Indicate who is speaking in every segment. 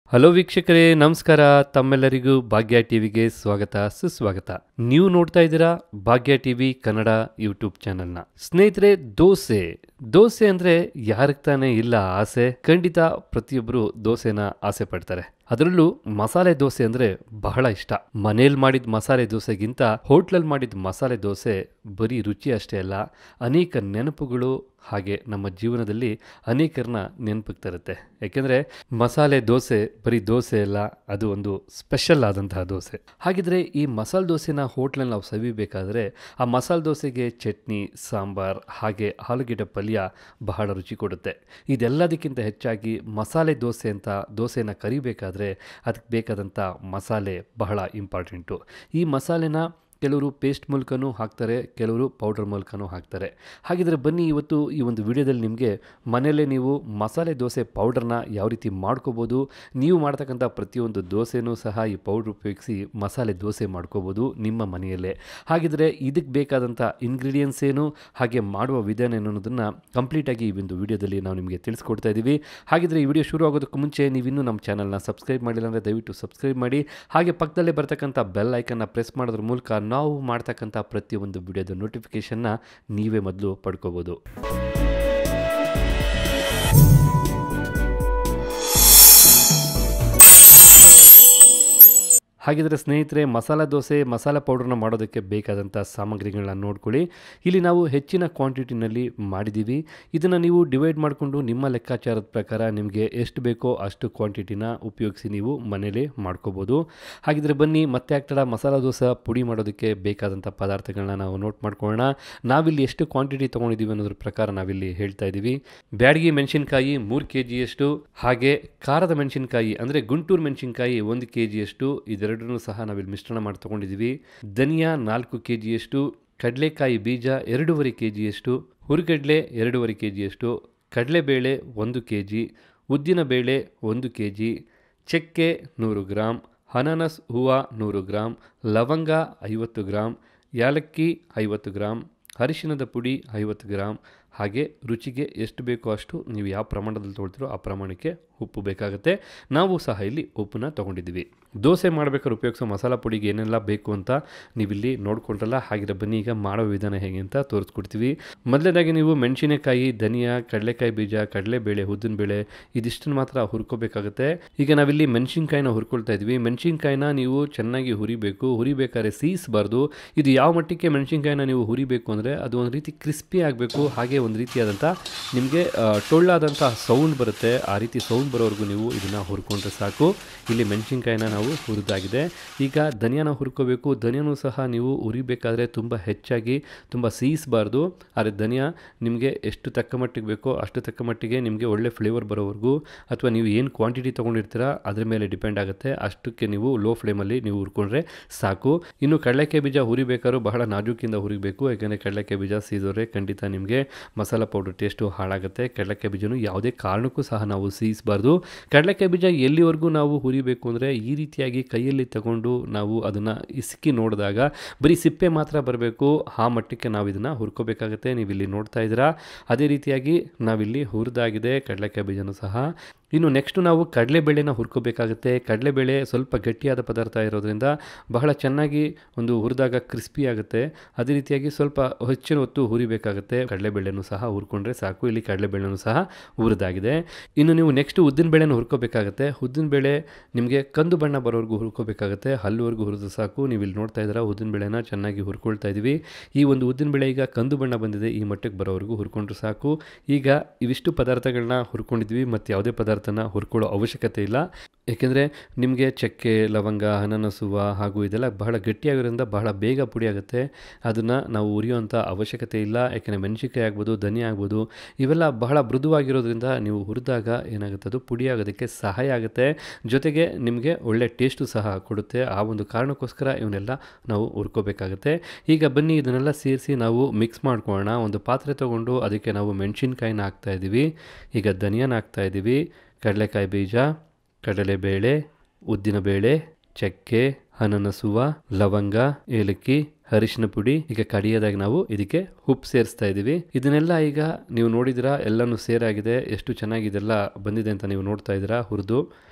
Speaker 1: hello ವೀಕ್ಷಕರೇ ನಮಸ್ಕಾರ ತಮ್ಮೆಲ್ಲರಿಗೂ ಭಾಗ್ಯ ಟಿವಿಗೆ ಸ್ವಾಗತ ಸುಸ್ವಾಗತ ನೀವು ನೋಡ್ತಾ ಇದ್ದೀರಾ ಭಾಗ್ಯ ಟಿವಿ ಕನ್ನಡ ಯೂಟ್ಯೂಬ್ ಚಾನೆಲ್ನ ಸ್ನೇಹಿತರೆ ದೋಸೆ ದೋಸೆ ಅಂದ್ರೆ ಯಾರಿಗೆ ತಾನೇ ಇಲ್ಲ ಆಸೆ ಖಂಡಿತ ಪ್ರತಿಯೊಬ್ಬರು ದೋಸೆನ ಆಸೆ ಪಡ್ತಾರೆ ಅದರಲ್ಲೂ ಮಸಾಲೆ ದೋಸೆ ಅಂದ್ರೆ ಬಹಳ ಇಷ್ಟ ಮನೇಲಿ ಮಾಡಿದ ಮಸಾಲೆ ದೋಸೆಗಿಂತ ಹೋಟ್ಲಲ್ಲಿ ಮಾಡಿದ ಮಸಾಲೆ ದೋಸೆ ಬರೀ ರುಚಿ ಅಷ್ಟೇ ಅಲ್ಲ ಅನೇಕ ನೆನಪುಗಳು ಹಾಗೆ ನಮ್ಮ ಜೀವನದಲ್ಲಿ ಅನೇಕರನ್ನ ನೆನಪಿಗೆ ತರುತ್ತೆ ಯಾಕೆಂದರೆ ಮಸಾಲೆ ದೋಸೆ ಬರೀ ದೋಸೆ ಅಲ್ಲ ಅದು ಒಂದು ಸ್ಪೆಷಲ್ ಆದಂತಹ ದೋಸೆ ಹಾಗಿದ್ರೆ ಈ ಮಸಾಲೆ ದೋಸೆನ ಹೋಟ್ಲಲ್ಲಿ ನಾವು ಸವಿಬೇಕಾದ್ರೆ ಆ ಮಸಾಲೆ ದೋಸೆಗೆ ಚಟ್ನಿ ಸಾಂಬಾರ್ ಹಾಗೆ ಆಲೂಗೆಡ್ಡೆ ಪಲ್ಯ ಬಹಳ ರುಚಿ ಕೊಡುತ್ತೆ ಇದೆಲ್ಲದಕ್ಕಿಂತ ಹೆಚ್ಚಾಗಿ ಮಸಾಲೆ ದೋಸೆ ಅಂತ ದೋಸೆನ ಕರಿಬೇಕಾದ್ರೆ ಅದಕ್ಕೆ ಬೇಕಾದಂಥ ಮಸಾಲೆ ಬಹಳ ಇಂಪಾರ್ಟೆಂಟು ಈ ಮಸಾಲೆನ ಕೆಲವರು ಪೇಸ್ಟ್ ಮೂಲಕನೂ ಹಾಕ್ತಾರೆ ಕೆಲವರು ಪೌಡರ್ ಮೂಲಕನೂ ಹಾಕ್ತಾರೆ ಹಾಗಿದ್ರೆ ಬನ್ನಿ ಇವತ್ತು ಈ ಒಂದು ವಿಡಿಯೋದಲ್ಲಿ ನಿಮಗೆ ಮನೆಯಲ್ಲೇ ನೀವು ಮಸಾಲೆ ದೋಸೆ ಪೌಡರ್ನ ಯಾವ ರೀತಿ ಮಾಡ್ಕೋಬೋದು ನೀವು ಮಾಡ್ತಕ್ಕಂಥ ಪ್ರತಿಯೊಂದು ದೋಸೆನೂ ಸಹ ಈ ಪೌಡ್ರ್ ಉಪಯೋಗಿಸಿ ಮಸಾಲೆ ದೋಸೆ ಮಾಡ್ಕೋಬೋದು ನಿಮ್ಮ ಮನೆಯಲ್ಲೇ ಹಾಗಿದ್ರೆ ಇದಕ್ಕೆ ಬೇಕಾದಂಥ ಇಂಗ್ರೀಡಿಯೆಂಟ್ಸ್ ಏನು ಹಾಗೆ ಮಾಡುವ ವಿಧಾನ ಏನು ಅನ್ನೋದನ್ನು ಕಂಪ್ಲೀಟಾಗಿ ಈ ಒಂದು ವಿಡಿಯೋದಲ್ಲಿ ನಾವು ನಿಮಗೆ ತಿಳಿಸ್ಕೊಡ್ತಾ ಇದ್ದೀವಿ ಹಾಗಿದ್ರೆ ಈ ವಿಡಿಯೋ ಶುರು ಆಗೋದಕ್ಕೂ ಮುಂಚೆ ನೀವಿನ್ನೂ ನಮ್ಮ ಚಾನಲ್ನ ಸಬ್ಸ್ಕ್ರೈಬ್ ಮಾಡಿಲ್ಲ ಅಂದರೆ ದಯವಿಟ್ಟು ಸಬ್ಸ್ಕ್ರೈಬ್ ಮಾಡಿ ಹಾಗೆ ಪಕ್ಕದಲ್ಲೇ ಬರ್ತಕ್ಕಂಥ ಬೆಲ್ ಐಕನ್ನ ಪ್ರೆಸ್ ಮಾಡೋದ್ರ ಮೂಲಕ ನಾವು ಮಾಡ್ತಕ್ಕಂಥ ಪ್ರತಿಯೊಂದು ವಿಡಿಯೋದ ನೋಟಿಫಿಕೇಷನ್ನ ನೀವೇ ಮೊದಲು ಪಡ್ಕೋಬೋದು ಹಾಗಿದ್ರೆ ಸ್ನೇಹಿತರೆ ಮಸಾಲ ದೋಸೆ ಮಸಾಲ ಪೌಡರ್ನ ಮಾಡೋದಕ್ಕೆ ಬೇಕಾದಂಥ ಸಾಮಗ್ರಿಗಳನ್ನ ನೋಡ್ಕೊಳ್ಳಿ ಇಲ್ಲಿ ನಾವು ಹೆಚ್ಚಿನ ಕ್ವಾಂಟಿಟಿನಲ್ಲಿ ಮಾಡಿದ್ದೀವಿ ಇದನ್ನು ನೀವು ಡಿವೈಡ್ ಮಾಡಿಕೊಂಡು ನಿಮ್ಮ ಲೆಕ್ಕಾಚಾರದ ಪ್ರಕಾರ ನಿಮಗೆ ಎಷ್ಟು ಬೇಕೋ ಅಷ್ಟು ಕ್ವಾಂಟಿಟಿನ ಉಪಯೋಗಿಸಿ ನೀವು ಮನೇಲಿ ಮಾಡ್ಕೋಬೋದು ಹಾಗಿದ್ರೆ ಬನ್ನಿ ಮತ್ತೆ ಆಗ್ತಡ ಮಸಾಲ ದೋಸೆ ಪುಡಿ ಮಾಡೋದಕ್ಕೆ ಬೇಕಾದಂಥ ಪದಾರ್ಥಗಳನ್ನ ನಾವು ನೋಟ್ ಮಾಡ್ಕೊಳ್ಳೋಣ ನಾವಿಲ್ಲಿ ಎಷ್ಟು ಕ್ವಾಂಟಿಟಿ ತೊಗೊಂಡಿದ್ದೀವಿ ಅನ್ನೋದ್ರ ಪ್ರಕಾರ ನಾವಿಲ್ಲಿ ಹೇಳ್ತಾ ಇದ್ದೀವಿ ಬ್ಯಾಡಗಿ ಮೆಣಸಿನ್ಕಾಯಿ ಮೂರು ಕೆ ಜಿಯಷ್ಟು ಹಾಗೆ ಖಾರದ ಮೆಣಸಿನ್ಕಾಯಿ ಅಂದರೆ ಗುಂಟೂರು ಮೆಣಸಿನ್ಕಾಯಿ ಒಂದು ಕೆ ಜಿಯಷ್ಟು ಇದೆರಡನ್ನೂ ಸಹ ನಾವಿಲ್ಲಿ ಮಿಶ್ರಣ ಮಾಡಿ ತೊಗೊಂಡಿದ್ದೀವಿ ಧನಿಯಾ ನಾಲ್ಕು ಕೆ ಜಿಯಷ್ಟು ಕಡಲೆಕಾಯಿ ಬೀಜ ಎರಡೂವರೆ ಕೆ ಜಿಯಷ್ಟು ಹುರಿಗಡಲೆ ಎರಡೂವರೆ ಕೆ ಜಿಯಷ್ಟು ಕಡಲೆಬೇಳೆ ಒಂದು ಕೆ ಜಿ ಉದ್ದಿನಬೇಳೆ ಒಂದು ಕೆ ಜಿ ಚಕ್ಕೆ ನೂರು ಗ್ರಾಮ್ ಅನಾನಸ್ ಹೂವು ನೂರು ಗ್ರಾಮ್ ಲವಂಗ ಐವತ್ತು ಗ್ರಾಮ್ ಯಾಲಕ್ಕಿ ಐವತ್ತು ಗ್ರಾಮ್ ಅರಿಶಿಣದ ಪುಡಿ ಐವತ್ತು ಗ್ರಾಮ್ ಹಾಗೆ ರುಚಿಗೆ ಎಷ್ಟು ಬೇಕೋ ಅಷ್ಟು ನೀವು ಯಾವ ಪ್ರಮಾಣದಲ್ಲಿ ತೊಗೊಳ್ತೀರೋ ಆ ಪ್ರಮಾಣಕ್ಕೆ ಉಪ್ಪು ಬೇಕಾಗುತ್ತೆ ನಾವು ಸಹ ಇಲ್ಲಿ ಉಪ್ಪನ್ನ ತೊಗೊಂಡಿದ್ದೀವಿ ದೋಸೆ ಮಾಡಬೇಕಾದ್ರೆ ಉಪಯೋಗಿಸೋ ಮಸಾಲ ಪುಡಿಗೆ ಏನೆಲ್ಲ ಬೇಕು ಅಂತ ನೀವಿಲ್ಲಿ ನೋಡ್ಕೊಂಡ್ರಲ್ಲ ಹಾಗಿರೋ ಬನ್ನಿ ಈಗ ಮಾಡೋ ವಿಧಾನ ಹೇಗೆ ಅಂತ ತೋರಿಸ್ಕೊಡ್ತೀವಿ ಮೊದಲನೇದಾಗಿ ನೀವು ಮೆಣಸಿನಕಾಯಿ ಧನಿಯಾ ಕಡಲೆಕಾಯಿ ಬೀಜ ಕಡಲೆಬೇಳೆ ಉದ್ದಿನಬೇಳೆ ಇದಿಷ್ಟನ್ನು ಮಾತ್ರ ಹುರ್ಕೋಬೇಕಾಗುತ್ತೆ ಈಗ ನಾವಿಲ್ಲಿ ಮೆಣಸಿನ್ಕಾಯಿನ ಹುರ್ಕೊಳ್ತಾ ಇದ್ವಿ ಮೆಣಸಿನ್ಕಾಯಿನ ನೀವು ಚೆನ್ನಾಗಿ ಹುರಿಬೇಕು ಹುರಿಬೇಕಾದ್ರೆ ಸೀಸಬಾರ್ದು ಇದು ಯಾವ ಮಟ್ಟಕ್ಕೆ ಮೆಣಸಿನ್ಕಾಯಿನ ನೀವು ಹುರಿಬೇಕು ಅಂದರೆ ಅದು ಒಂದು ರೀತಿ ಕ್ರಿಸ್ಪಿ ಆಗಬೇಕು ಹಾಗೆ ಒಂದು ರೀತಿಯಾದಂಥ ನಿಮಗೆ ಟೊಳ್ಳಾದಂಥ ಸೌಂಡ್ ಬರುತ್ತೆ ಆ ರೀತಿ ಸೌಂಡ್ ಬರೋವರೆಗೂ ನೀವು ಇದನ್ನು ಹುರ್ಕೊಂಡ್ರೆ ಸಾಕು ಇಲ್ಲಿ ಮೆಣಸಿನ್ಕಾಯಿನ ನಾವು ಹುರಿದಾಗಿದೆ ಈಗ ಧನಿಯಾನ ಹುರ್ಕೋಬೇಕು ಧನಿಯಾನೂ ಸಹ ನೀವು ಹುರಿಬೇಕಾದ್ರೆ ತುಂಬ ಹೆಚ್ಚಾಗಿ ತುಂಬ ಸೀಸಬಾರ್ದು ಆದರೆ ಧನಿಯಾ ನಿಮಗೆ ಎಷ್ಟು ತಕ್ಕ ಮಟ್ಟಿಗೆ ಬೇಕೋ ಅಷ್ಟು ತಕ್ಕ ಮಟ್ಟಿಗೆ ನಿಮಗೆ ಒಳ್ಳೆ ಫ್ಲೇವರ್ ಬರೋವರೆಗೂ ಅಥವಾ ನೀವು ಏನು ಕ್ವಾಂಟಿಟಿ ತೊಗೊಂಡಿರ್ತೀರಾ ಅದ್ರ ಮೇಲೆ ಡಿಪೆಂಡ್ ಆಗುತ್ತೆ ಅಷ್ಟಕ್ಕೆ ನೀವು ಲೋ ಫ್ಲೇಮಲ್ಲಿ ನೀವು ಹುರ್ಕೊಂಡ್ರೆ ಸಾಕು ಇನ್ನು ಕಡಲೆಕಾಯಿ ಬೀಜ ಹುರಿಬೇಕಾದ್ರೂ ಬಹಳ ನಾಜೂಕಿಂದ ಹುರಿಬೇಕು ಯಾಕೆಂದರೆ ಕಡಲೆಕಾಯಿ ಬೀಜ ಸೀದೋರೆ ಖಂಡಿತ ನಿಮಗೆ ಮಸಾಲ ಪೌಡರ್ ಟೇಸ್ಟು ಹಾಳಾಗುತ್ತೆ ಕಡಲೆಕಾಯಿ ಬೀಜನೂ ಯಾವುದೇ ಕಾರಣಕ್ಕೂ ಸಹ ನಾವು ಸೀಸಬಾರ್ದು ಕಡಲೆಕಾಯಿ ಬೀಜ ಎಲ್ಲಿವರೆಗೂ ನಾವು ಹುರಿಬೇಕು ಅಂದರೆ ಈ ರೀತಿಯಾಗಿ ಕೈಯಲ್ಲಿ ತಗೊಂಡು ನಾವು ಅದನ್ನು ಇಸುಕಿ ನೋಡಿದಾಗ ಬರೀ ಸಿಪ್ಪೆ ಮಾತ್ರ ಬರಬೇಕು ಆ ಮಟ್ಟಕ್ಕೆ ನಾವು ಇದನ್ನು ಹುರ್ಕೋಬೇಕಾಗುತ್ತೆ ನೀವು ಇಲ್ಲಿ ನೋಡ್ತಾ ಇದ್ದೀರಾ ಅದೇ ರೀತಿಯಾಗಿ ನಾವಿಲ್ಲಿ ಹುರಿದಾಗಿದೆ ಕಡಲೆಕಾಯಿ ಬೀಜನೂ ಸಹ ಇನ್ನು ನೆಕ್ಸ್ಟು ನಾವು ಕಡಲೆಬೇಳೆನ ಹುರ್ಕೋಬೇಕಾಗುತ್ತೆ ಕಡಲೆಬೇಳೆ ಸ್ವಲ್ಪ ಗಟ್ಟಿಯಾದ ಪದಾರ್ಥ ಇರೋದ್ರಿಂದ ಬಹಳ ಚೆನ್ನಾಗಿ ಒಂದು ಹುರಿದಾಗ ಕ್ರಿಸ್ಪಿ ಆಗುತ್ತೆ ಅದೇ ರೀತಿಯಾಗಿ ಸ್ವಲ್ಪ ಹೆಚ್ಚಿನ ಹೊತ್ತು ಹುರಿಬೇಕಾಗುತ್ತೆ ಕಡಲೆಬೇಳೆನೂ ಸಹ ಹುರ್ಕೊಂಡ್ರೆ ಸಾಕು ಇಲ್ಲಿ ಕಡಲೆಬೇಳೆನೂ ಸಹ ಹುರಿದಾಗಿದೆ ಇನ್ನು ನೀವು ನೆಕ್ಸ್ಟ್ ಉದ್ದಿನಬೇಳೆನ ಹುರ್ಕೋಬೇಕಾಗುತ್ತೆ ಉದ್ದಿನಬೇಳೆ ನಿಮಗೆ ಕಂದು ಬಣ್ಣ ಬರೋವರೆಗೂ ಹುರ್ಕೋಬೇಕಾಗುತ್ತೆ ಹಲ್ಲುವರೆಗೂ ಹುರಿದು ಸಾಕು ನೀವು ಇಲ್ಲಿ ನೋಡ್ತಾ ಇದ್ದೀರಾ ಉದ್ದಿನಬೇಳೆನ ಚೆನ್ನಾಗಿ ಹುರ್ಕೊಳ್ತಾ ಇದ್ದೀವಿ ಈ ಒಂದು ಉದ್ದಿನಬೇಳೆ ಈಗ ಕಂದು ಬಣ್ಣ ಬಂದಿದೆ ಈ ಮಟ್ಟಕ್ಕೆ ಬರೋವರೆಗೂ ಹುರ್ಕೊಂಡ್ರೆ ಸಾಕು ಈಗ ಇವಿಷ್ಟು ಪದಾರ್ಥಗಳನ್ನ ಹುರ್ಕೊಂಡಿದ್ವಿ ಮತ್ತು ಯಾವುದೇ ಪದಾರ್ಥನ ಹುರ್ಕೊಳ್ಳೋ ಅವಶ್ಯಕತೆ ಇಲ್ಲ ಏಕೆಂದರೆ ನಿಮಗೆ ಚಕ್ಕೆ ಲವಂಗ ಹನನಸುವ ಹಾಗೂ ಇದೆಲ್ಲ ಬಹಳ ಗಟ್ಟಿಯಾಗಿರೋದ್ರಿಂದ ಬಹಳ ಬೇಗ ಪುಡಿ ಆಗುತ್ತೆ ಅದನ್ನು ನಾವು ಉರಿಯುವಂಥ ಅವಶ್ಯಕತೆ ಇಲ್ಲ ಯಾಕೆಂದರೆ ಮೆಣಸಿನ್ಕಾಯಿ ಆಗ್ಬೋದು ಧನಿ ಆಗ್ಬೋದು ಇವೆಲ್ಲ ಬಹಳ ಮೃದುವಾಗಿರೋದ್ರಿಂದ ನೀವು ಹುರಿದಾಗ ಏನಾಗುತ್ತೆ ಅದು ಪುಡಿ ಆಗೋದಕ್ಕೆ ಸಹಾಯ ಆಗುತ್ತೆ ಜೊತೆಗೆ ನಿಮಗೆ ಒಳ್ಳೆ ಟೇಸ್ಟು ಸಹ ಕೊಡುತ್ತೆ ಆ ಒಂದು ಕಾರಣಕ್ಕೋಸ್ಕರ ಇವನ್ನೆಲ್ಲ ನಾವು ಹುರ್ಕೋಬೇಕಾಗುತ್ತೆ ಈಗ ಬನ್ನಿ ಇದನ್ನೆಲ್ಲ ಸೇರಿಸಿ ನಾವು ಮಿಕ್ಸ್ ಮಾಡ್ಕೊಳ್ಳೋಣ ಒಂದು ಪಾತ್ರೆ ತೊಗೊಂಡು ಅದಕ್ಕೆ ನಾವು ಮೆಣಸಿನ್ಕಾಯಿನ ಹಾಕ್ತಾ ಇದ್ದೀವಿ ಈಗ ಧನಿಯಾನ ಹಾಕ್ತಾ ಇದ್ದೀವಿ ಕಡಲೆಕಾಯಿ ಬೀಜ ಕಡಲೆಬೇಳೆ ಉದ್ದಿನಬೇಳೆ ಚಕ್ಕೆ ಅನನಸುವ ಲವಂಗ ಏಲಕ್ಕಿ ಅರಿಶಿನ ಪುಡಿ ಈಗ ಕಡಿಯೋದಾಗಿ ನಾವು ಇದಕ್ಕೆ ಉಪ್ಪು ಸೇರಿಸ್ತಾ ಇದ್ದೀವಿ ಇದನ್ನೆಲ್ಲ ಈಗ ನೀವು ನೋಡಿದಿರಾ ಎಲ್ಲನೂ ಸೇರಾಗಿದೆ ಎಷ್ಟು ಚೆನ್ನಾಗಿ ಇದೆಲ್ಲ ಬಂದಿದೆ ಅಂತ ನೀವು ನೋಡ್ತಾ ಇದ್ದೀರಾ ಹುರಿದು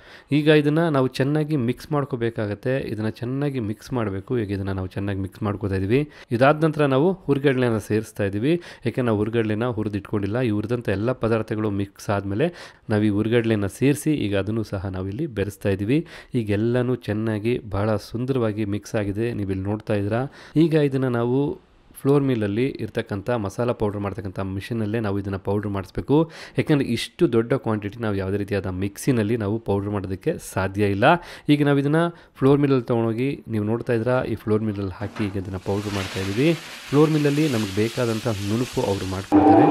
Speaker 1: ಈಗ ಇದನ್ನು ನಾವು ಚೆನ್ನಾಗಿ ಮಿಕ್ಸ್ ಮಾಡ್ಕೋಬೇಕಾಗತ್ತೆ ಇದನ್ನು ಚೆನ್ನಾಗಿ ಮಿಕ್ಸ್ ಮಾಡಬೇಕು ಈಗ ಇದನ್ನು ನಾವು ಚೆನ್ನಾಗಿ ಮಿಕ್ಸ್ ಮಾಡ್ಕೋತಾ ಇದ್ದೀವಿ ಇದಾದ ನಂತರ ನಾವು ಹುರ್ಗಡ್ಲೆನ ಸೇರಿಸ್ತಾ ಇದ್ದೀವಿ ಯಾಕೆ ನಾವು ಹುರ್ಗಡ್ಲೆನ ಹುರಿದಿಟ್ಕೊಂಡಿಲ್ಲ ಈ ಹುರಿದಂಥ ಎಲ್ಲ ಪದಾರ್ಥಗಳು ಮಿಕ್ಸ್ ಆದಮೇಲೆ ನಾವು ಈ ಹುರ್ಗಡ್ಲೆನ ಸೇರಿಸಿ ಈಗ ಅದನ್ನು ಸಹ ನಾವಿಲ್ಲಿ ಬೆರೆಸ್ತಾ ಇದ್ದೀವಿ ಈಗೆಲ್ಲನೂ ಚೆನ್ನಾಗಿ ಬಹಳ ಸುಂದರವಾಗಿ ಮಿಕ್ಸ್ ಆಗಿದೆ ನೀವು ಇಲ್ಲಿ ನೋಡ್ತಾ ಇದ್ದೀರಾ ಈಗ ಇದನ್ನು ನಾವು ಫ್ಲೋರ್ ಮಿಲ್ಲಲ್ಲಿ ಇರ್ತಕ್ಕಂಥ ಮಸಾಲ ಪೌಡ್ರ್ ಮಾಡ್ತಕ್ಕಂಥ ಮಿಷಿನಲ್ಲೇ ನಾವು ಇದನ್ನು ಪೌಡ್ರ್ ಮಾಡಿಸ್ಬೇಕು ಯಾಕೆಂದರೆ ಇಷ್ಟು ದೊಡ್ಡ ಕ್ವಾಂಟಿಟಿ ನಾವು ಯಾವುದೇ ರೀತಿಯಾದ ಮಿಕ್ಸಿನಲ್ಲಿ ನಾವು ಪೌಡ್ರ್ ಮಾಡೋದಕ್ಕೆ ಸಾಧ್ಯ ಇಲ್ಲ ಈಗ ನಾವು ಇದನ್ನು ಫ್ಲೋರ್ ಮಿಲ್ಲಲ್ಲಿ ತೊಗೊಂಡೋಗಿ ನೀವು ನೋಡ್ತಾ ಇದ್ದೀರಾ ಈ ಫ್ಲೋರ್ ಮಿಲ್ಲಲ್ಲಿ ಹಾಕಿ ಈಗ ಇದನ್ನು ಪೌಡ್ರ್ ಮಾಡ್ತಾ ಇದ್ದೀವಿ ಫ್ಲೋರ್ ಮಿಲ್ಲಲ್ಲಿ ನಮಗೆ ಬೇಕಾದಂಥ ನುಣುಪು ಅವರು ಮಾಡ್ಕೊಳ್ತಾರೆ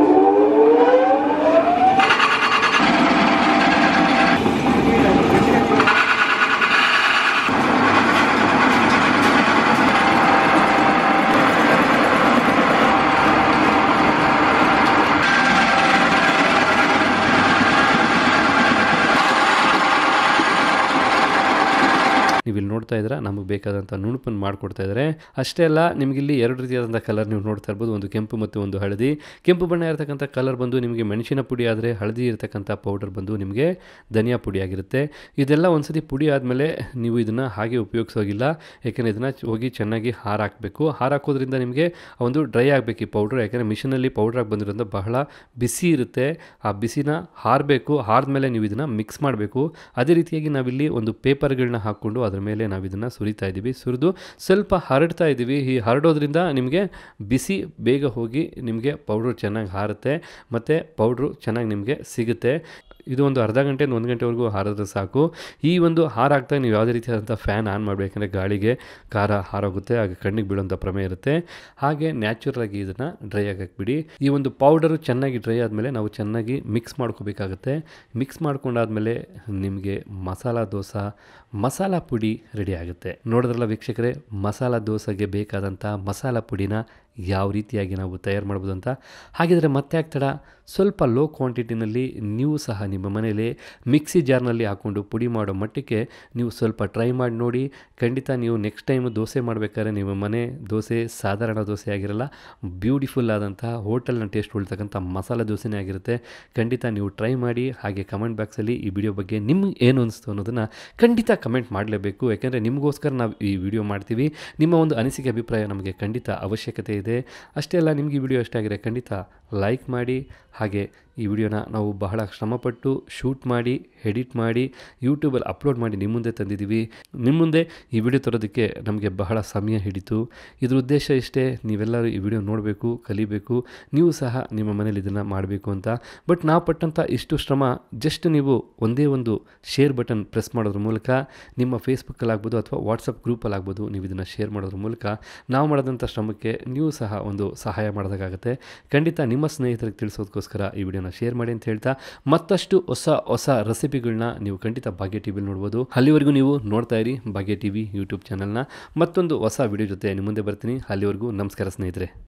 Speaker 1: ನೀವು ಇಲ್ಲಿ ನೋಡ್ತಾ ಇದ್ದೀರಾ ನಮಗೆ ಬೇಕಾದಂಥ ನುಣುಪನ್ನು ಮಾಡಿಕೊಡ್ತಾ ಇದ್ದಾರೆ ಅಷ್ಟೇ ಅಲ್ಲ ನಿಮಗಿಲ್ಲಿ ಎರಡು ರೀತಿಯಾದಂಥ ಕಲರ್ ನೀವು ನೋಡ್ತಾ ಇರ್ಬೋದು ಒಂದು ಕೆಂಪು ಮತ್ತು ಒಂದು ಹಳದಿ ಕೆಂಪು ಬಣ್ಣ ಇರತಕ್ಕಂಥ ಕಲರ್ ಬಂದು ನಿಮಗೆ ಮೆಣಸಿನ ಪುಡಿ ಆದರೆ ಹಳದಿ ಇರತಕ್ಕಂಥ ಪೌಡರ್ ಬಂದು ನಿಮಗೆ ಧನಿಯಾ ಪುಡಿ ಆಗಿರುತ್ತೆ ಇದೆಲ್ಲ ಒಂದ್ಸತಿ ಪುಡಿ ಆದಮೇಲೆ ನೀವು ಇದನ್ನು ಹಾಗೆ ಉಪಯೋಗಿಸೋಗಿಲ್ಲ ಯಾಕೆಂದರೆ ಇದನ್ನು ಹೋಗಿ ಚೆನ್ನಾಗಿ ಹಾರ ಹಾಕಬೇಕು ಹಾರ ಹಾಕೋದ್ರಿಂದ ನಿಮಗೆ ಒಂದು ಡ್ರೈ ಆಗಬೇಕು ಈ ಪೌಡ್ರ್ ಯಾಕೆಂದರೆ ಮಿಷಿನಲ್ಲಿ ಪೌಡ್ರಾಗಿ ಬಂದಿರೋದ್ರಿಂದ ಬಹಳ ಬಿಸಿ ಇರುತ್ತೆ ಆ ಬಿಸಿನ ಹಾರಬೇಕು ಹಾರ್ದ್ಮೇಲೆ ನೀವು ಇದನ್ನು ಮಿಕ್ಸ್ ಮಾಡಬೇಕು ಅದೇ ರೀತಿಯಾಗಿ ನಾವಿಲ್ಲಿ ಒಂದು ಪೇಪರ್ಗಳನ್ನ ಹಾಕ್ಕೊಂಡು ಅದ್ರ ಮೇಲೆ ನಾವು ಇದನ್ನು ಸುರಿತಾ ಇದ್ದೀವಿ ಸುರಿದು ಸ್ವಲ್ಪ ಹರಡ್ತಾ ಇದ್ದೀವಿ ಈ ಹರಡೋದ್ರಿಂದ ನಿಮಗೆ ಬಿಸಿ ಬೇಗ ಹೋಗಿ ನಿಮಗೆ ಪೌಡ್ರು ಚೆನ್ನಾಗಿ ಹಾರುತ್ತೆ ಮತ್ತು ಪೌಡ್ರು ಚೆನ್ನಾಗಿ ನಿಮಗೆ ಸಿಗುತ್ತೆ ಇದು ಒಂದು ಅರ್ಧ ಗಂಟೆಯಿಂದ ಒಂದು ಗಂಟೆವರೆಗೂ ಹಾರಿದ್ರೆ ಸಾಕು ಈ ಒಂದು ಹಾರ ಹಾಕ್ದಾಗ ನೀವು ಯಾವುದೇ ರೀತಿಯಾದಂಥ ಫ್ಯಾನ್ ಆನ್ ಮಾಡಬೇಕಂದ್ರೆ ಗಾಳಿಗೆ ಖಾರ ಹಾರೋಗುತ್ತೆ ಆಗ ಕಣ್ಣಿಗೆ ಬೀಳುವಂಥ ಪ್ರಮೇಯ ಇರುತ್ತೆ ಹಾಗೆ ನ್ಯಾಚುರಲಾಗಿ ಇದನ್ನು ಡ್ರೈ ಆಗಕ್ಕೆ ಈ ಒಂದು ಪೌಡರು ಚೆನ್ನಾಗಿ ಡ್ರೈ ಆದಮೇಲೆ ನಾವು ಚೆನ್ನಾಗಿ ಮಿಕ್ಸ್ ಮಾಡ್ಕೋಬೇಕಾಗತ್ತೆ ಮಿಕ್ಸ್ ಮಾಡ್ಕೊಂಡಾದ್ಮೇಲೆ ನಿಮಗೆ ಮಸಾಲ ದೋಸೆ ಮಸಾಲ ಪುಡಿ ರೆಡಿ ಆಗುತ್ತೆ ನೋಡಿದ್ರಲ್ಲ ವೀಕ್ಷಕರೇ ಮಸಾಲ ದೋಸೆಗೆ ಬೇಕಾದಂಥ ಮಸಾಲ ಪುಡಿನ ಯಾವ ರೀತಿಯಾಗಿ ನಾವು ತಯಾರು ಮಾಡ್ಬೋದು ಅಂತ ಹಾಗಿದ್ರೆ ಮತ್ತೆ ಆಗ್ತಡ ಸ್ವಲ್ಪ ಲೋ ಕ್ವಾಂಟಿಟಿನಲ್ಲಿ ನೀವು ಸಹ ನಿಮ್ಮ ಮನೇಲಿ ಮಿಕ್ಸಿ ಜಾರ್ನಲ್ಲಿ ಹಾಕ್ಕೊಂಡು ಪುಡಿ ಮಾಡೋ ಮಟ್ಟಕ್ಕೆ ನೀವು ಸ್ವಲ್ಪ ಟ್ರೈ ಮಾಡಿ ನೋಡಿ ಖಂಡಿತ ನೀವು ನೆಕ್ಸ್ಟ್ ಟೈಮ್ ದೋಸೆ ಮಾಡಬೇಕಾದ್ರೆ ನಿಮ್ಮ ಮನೆ ದೋಸೆ ಸಾಧಾರಣ ದೋಸೆ ಆಗಿರಲ್ಲ ಬ್ಯೂಟಿಫುಲ್ ಆದಂಥ ಹೋಟೆಲ್ನ ಟೇಸ್ಟ್ ಉಳ್ತಕ್ಕಂಥ ಮಸಾಲೆ ದೋಸೆನೇ ಆಗಿರುತ್ತೆ ಖಂಡಿತ ನೀವು ಟ್ರೈ ಮಾಡಿ ಹಾಗೆ ಕಮೆಂಟ್ ಬಾಕ್ಸಲ್ಲಿ ಈ ವಿಡಿಯೋ ಬಗ್ಗೆ ನಿಮ್ಗೆ ಏನು ಅನಿಸ್ತು ಅನ್ನೋದನ್ನು ಖಂಡಿತ ಕಮೆಂಟ್ ಮಾಡಲೇಬೇಕು ಯಾಕೆಂದರೆ ನಿಮಗೋಸ್ಕರ ನಾವು ಈ ವಿಡಿಯೋ ಮಾಡ್ತೀವಿ ನಿಮ್ಮ ಒಂದು ಅನಿಸಿಕೆ ಅಭಿಪ್ರಾಯ ನಮಗೆ ಖಂಡಿತ ಅವಶ್ಯಕತೆ ಇದೆ ಅಷ್ಟೇ ಅಲ್ಲ ನಿಮಗೆ ಈ ವಿಡಿಯೋ ಇಷ್ಟ ಆಗಿದೆ ಖಂಡಿತ ಲೈಕ್ ಮಾಡಿ ಹಾಗೆ ಈ ವಿಡಿಯೋನ ನಾವು ಬಹಳ ಶ್ರಮಪಟ್ಟು ಶೂಟ್ ಮಾಡಿ ಎಡಿಟ್ ಮಾಡಿ ಯೂಟ್ಯೂಬಲ್ಲಿ ಅಪ್ಲೋಡ್ ಮಾಡಿ ನಿಮ್ಮ ಮುಂದೆ ತಂದಿದ್ದೀವಿ ನಿಮ್ಮ ಮುಂದೆ ಈ ವಿಡಿಯೋ ತರೋದಕ್ಕೆ ನಮಗೆ ಬಹಳ ಸಮಯ ಹಿಡಿತು ಇದ್ರ ಉದ್ದೇಶ ಇಷ್ಟೇ ನೀವೆಲ್ಲರೂ ಈ ವಿಡಿಯೋ ನೋಡಬೇಕು ಕಲಿಬೇಕು ನೀವು ಸಹ ನಿಮ್ಮ ಮನೇಲಿ ಇದನ್ನು ಮಾಡಬೇಕು ಅಂತ ಬಟ್ ನಾವು ಪಟ್ಟಂಥ ಇಷ್ಟು ಶ್ರಮ ಜಸ್ಟ್ ನೀವು ಒಂದೇ ಒಂದು ಶೇರ್ ಬಟನ್ ಪ್ರೆಸ್ ಮಾಡೋದ್ರ ಮೂಲಕ ನಿಮ್ಮ ಫೇಸ್ಬುಕ್ಕಲ್ಲಾಗ್ಬೋದು ಅಥವಾ ವಾಟ್ಸಪ್ ಗ್ರೂಪಲ್ಲಾಗ್ಬೋದು ನೀವು ಇದನ್ನು ಶೇರ್ ಮಾಡೋದ್ರ ಮೂಲಕ ನಾವು ಮಾಡೋದಂಥ ಶ್ರಮಕ್ಕೆ ನೀವು ಸಹ ಒಂದು ಸಹಾಯ ಮಾಡೋದಕ್ಕಾಗುತ್ತೆ ಖಂಡಿತ ನಿಮ್ಮ ಸ್ನೇಹಿತರಿಗೆ ತಿಳಿಸೋದಕ್ಕೋಸ್ಕರ ಈ ವಿಡಿಯೋನ ಶೇರ್ ಮಾಡಿ ಅಂತ ಹೇಳ್ತಾ ಮತ್ತಷ್ಟು ಹೊಸ ಹೊಸ ರೆಸಿಪಿಗಳನ್ನ ನೀವು ಖಂಡಿತ ಭಾಗ್ಯ ಟಿ ವಿಲಿ ನೋಡ್ಬೋದು ಅಲ್ಲಿವರೆಗೂ ನೀವು ನೋಡ್ತಾ ಇರಿ ಭಾಗ್ಯ ಟಿ ವಿ ಯೂಟ್ಯೂಬ್ ಚಾನಲ್ನ ಮತ್ತೊಂದು ಹೊಸ ವಿಡಿಯೋ ಜೊತೆ ನಿಮ್ಮ ಮುಂದೆ ಬರ್ತೀನಿ ಅಲ್ಲಿವರೆಗೂ ನಮಸ್ಕಾರ ಸ್ನೇಹಿತರೆ